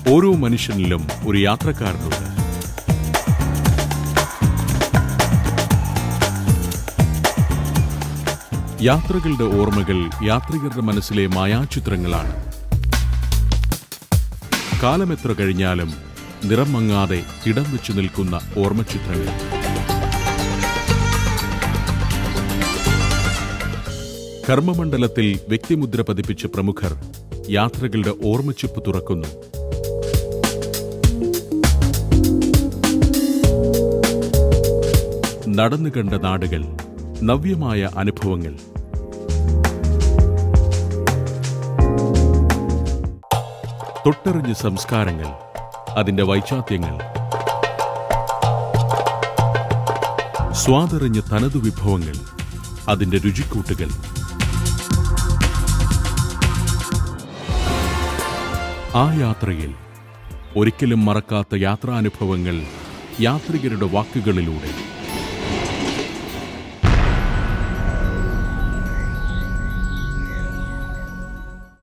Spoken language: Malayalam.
ഓരോ മനുഷ്യനിലും ഒരു യാത്രക്കാരനുണ്ട് യാത്രകളുടെ ഓർമ്മകൾ യാത്രികരുടെ മനസ്സിലെ മായാചിത്രങ്ങളാണ് കാലമെത്ര കഴിഞ്ഞാലും നിറം മങ്ങാതെ ഇടം വെച്ചു നിൽക്കുന്ന ഓർമ്മചിത്രങ്ങൾ കർമ്മമണ്ഡലത്തിൽ വ്യക്തിമുദ്ര പതിപ്പിച്ച പ്രമുഖർ യാത്രകളുടെ ഓർമ്മച്ചിപ്പ് തുറക്കുന്നു നടന്നു കണ്ട നാടുകൾ നവ്യമായ അനുഭവങ്ങൾ തൊട്ടറിഞ്ഞ സംസ്കാരങ്ങൾ അതിന്റെ വൈചാത്യങ്ങൾ സ്വാതറിഞ്ഞ തനതു വിഭവങ്ങൾ അതിന്റെ രുചിക്കൂട്ടുകൾ ആ യാത്രയിൽ ഒരിക്കലും മറക്കാത്ത യാത്രാനുഭവങ്ങൾ യാത്രികരുടെ വാക്കുകളിലൂടെ